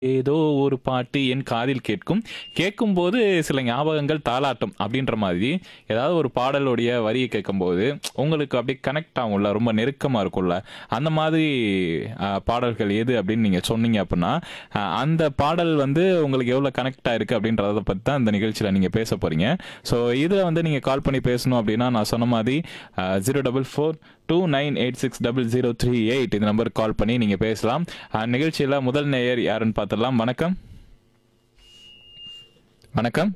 ஏதோ ஒரு பாட்டு என் காதில் கேட்கும் கேட்கும்போது சில ஞாபகங்கள் தாளாட்டும் அப்படின்ற மாதிரி ஏதாவது ஒரு பாடலுடைய வரியை கேட்கும்போது உங்களுக்கு அப்படியே கனெக்ட் ஆகும்ல ரொம்ப நெருக்கமாக இருக்கும்ல அந்த மாதிரி ஆஹ், பாடல்கள் எது அப்படின்னு நீங்கள் சொன்னீங்க அப்படின்னா ஆஹ், அந்த பாடல் வந்து உங்களுக்கு எவ்வளோ கனெக்ட் ஆயிருக்கு அப்படின்றத பற்றி தான் இந்த நிகழ்ச்சியில் நீங்கள் பேச போகிறீங்க ஸோ இதில் வந்து நீங்கள் கால் பண்ணி பேசணும் அப்படின்னா நான் சொன்ன மாதிரி zero double four two nine eight six double zero three eight இந்த நம்பருக்கு கால் பண்ணி நீங்கள் பேசலாம் அஹ், நிகழ்ச்சியில முதல் நேயர் யாருன்னு பார்த்துடலாம் வணக்கம் வணக்கம்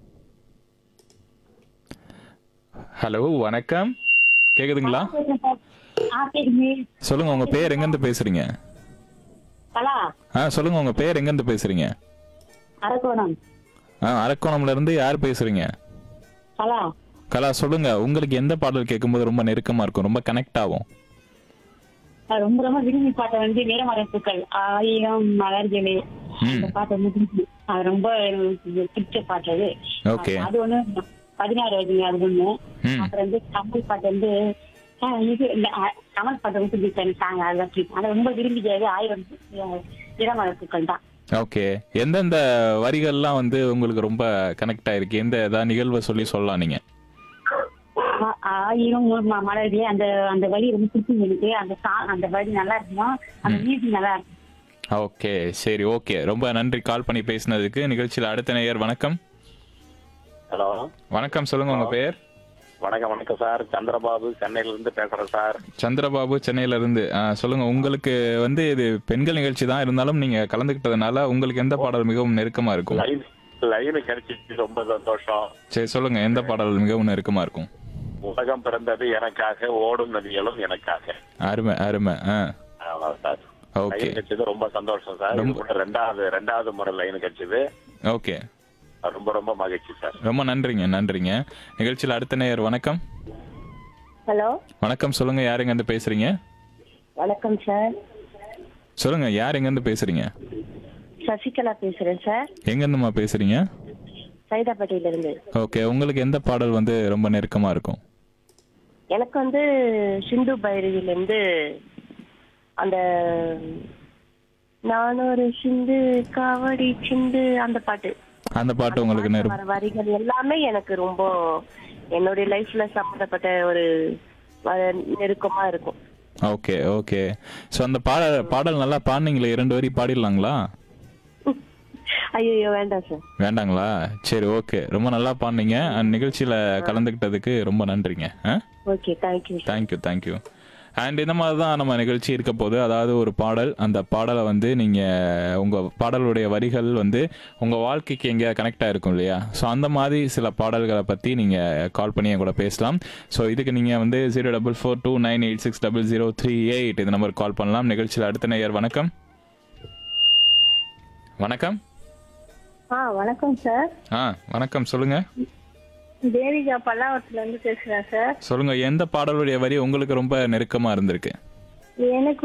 ஹலோ வணக்கம் கேக்குதுங்களா ஆ கேக்குது சொல்லுங்க உங்க பேர் எங்கேருந்து பேசுறீங்க கலா ஆ சொல்லுங்க உங்க பேர் எங்கேருந்து பேசுறீங்க அரக்கோணம் ஆ அரக்கோணம்ல இருந்து யார் பேசுறீங்க கலா கலா சொல்லுங்க உங்களுக்கு எந்த பாடல் கேட்கும்போது ரொம்ப நெருக்கமா இருக்கும் ரொம்ப கனெக்ட் ஆகும் நான் ரொம்ப ரொம்ப விரும்பி பாட்ட வந்து வீரமரப்புக்கள் ஆயிரம் மலர்களே அந்த பாட்டு வந்து பிடிக்கும். அது ரொம்ப எனக்கு பிடிச்ச பாட்டு அது Okay. அது ஒண்ணு பதினாறு வயதுங்க அது ஒண்ணு ம். அப்புறம் வந்து கமல் பாட்டு வந்து ஆ, இது இல்ல, ஆ, கமல் பாட்டு வந்து பிடிக்கும் சாங் அதுதான் பிடிக்கும் அதை ரொம்ப விரும்பி கேட்க ஆயிரம் வீரமரப்புக்கள் தான் ஓகே எந்தெந்த வரிகள்லாம் வந்து உங்களுக்கு ரொம்ப கனெக்ட் ஆயிருக்கு எந்த ஏதாவது நிகழ்வை சொல்லி சொல்லலாம் நீங்க ஆ- ஆயிரம் ம- மலர்களே அந்த அந்த வழி ரொம்ப பிடிக்கும் எனக்கு அந்த song- அந்த வழி நல்லா இருக்குமா அந்த மியூசிக் நல்லா இருக்கும் ஓகே சரி ஓகே ரொம்ப நன்றி கால் பண்ணி பேசினதுக்கு நிகழ்ச்சியில் அடுத்த நேயர் வணக்கம் ஹலோ வணக்கம் சொல்லுங்க உங்க பேர் வணக்கம் வணக்கம் சார் சந்திரபாபு சென்னையில இருந்து பேசுறேன் சார் சந்திரபாபு சென்னையில இருந்து ஆ, சொல்லுங்க உங்களுக்கு வந்து இது பெண்கள் நிகழ்ச்சி தான் இருந்தாலும் நீங்க கலந்துக்கிட்டதுனால உங்களுக்கு எந்த பாடல் மிகவும் நெருக்கமா இருக்கும் லைன் லைன் கிடைச்சிச்சு ரொம்ப சந்தோஷம் சரி சொல்லுங்க எந்த பாடல் மிகவும் நெருக்கமா இருக்கும் உலகம் பிறந்தது எனக்காக ஓடும் நதிகளும் எனக்காக அருமை அருமை ஆ ஆமா சார் ஓகே லைன் கிடைச்சது ரொம்ப சந்தோஷம் சார் இது ரொம்ப- மட்டும் ரெண்டாவது ரெண்டாவது முறை லைன் கிடைச்சது ஓகே ரொம்ப ரொம்ப மகிழ்ச்சி சார் ரொம்ப நன்றிங்க நன்றிங்க நிகழ்ச்சியில் அடுத்த நேயர் வணக்கம் ஹலோ வணக்கம் சொல்லுங்க யார் எங்கேருந்து பேசுறீங்க வணக்கம் சார் சொல்லுங்க யார் எங்கேருந்து பேசுறீங்க சசிகலா பேசுறேன் சார் எங்கேருந்துமா பேசுறீங்க சைதாப்பேட்டையில இருந்து ஓகே உங்களுக்கு எந்த பாடல் வந்து ரொம்ப நெருக்கமா இருக்கும் எனக்கு வந்து சிந்து பைரவில இருந்து அந்த நான் ஒரு சிந்து காவடி சிந்து அந்த பாட்டு அந்த பாட்டு உங்களுக்கு பாட்டுல நெருக்கம் வர வரிகள் எல்லாமே எனக்கு ரொம்ப என்னுடைய லைஃப்ல சம்பந்தப்பட்ட ஒரு வ- நெருக்கமா இருக்கும் ஓகே ஓகே ஸோ அந்த பாடல் பாடல் நல்லா பாடினீங்களே இரண்டு வரி பாடிடலாங்களா ஐயோ வேண்டாம் சார் வேண்டாங்களா சரி ஓகே ரொம்ப நல்லா பாடினீங்க அந்த நிகழ்ச்சியில் கலந்துக்கிட்டதுக்கு ரொம்ப நன்றிங்க ஆ okay thank you thank you thank you and இந்த மாதிரி தான் நம்ம நிகழ்ச்சி இருக்க போது அதாவது ஒரு பாடல் அந்த பாடலை வந்து நீங்கள் உங்கள் பாடலுடைய வரிகள் வந்து உங்கள் வாழ்க்கைக்கு எங்கே கனெக்ட் ஆகிருக்கும் இல்லையா ஸோ அந்த மாதிரி சில பாடல்களை பற்றி நீங்கள் கால் பண்ணி என் கூட பேசலாம் ஸோ இதுக்கு நீங்கள் வந்து zero double four two nine eight six double zero three eight இந்த நம்பருக்கு கால் பண்ணலாம் நிகழ்ச்சியில் அடுத்த நேயர் வணக்கம் வணக்கம் ஆ வணக்கம் சார் ஆ வணக்கம் சொல்லுங்கள் தேவிகா பல்லாவரத்துல இருந்து பேசுறேன் சார் சொல்லுங்கள் எந்த பாடலுடைய வரி உங்களுக்கு ரொம்ப நெருக்கமாக இருந்திருக்கு எனக்கு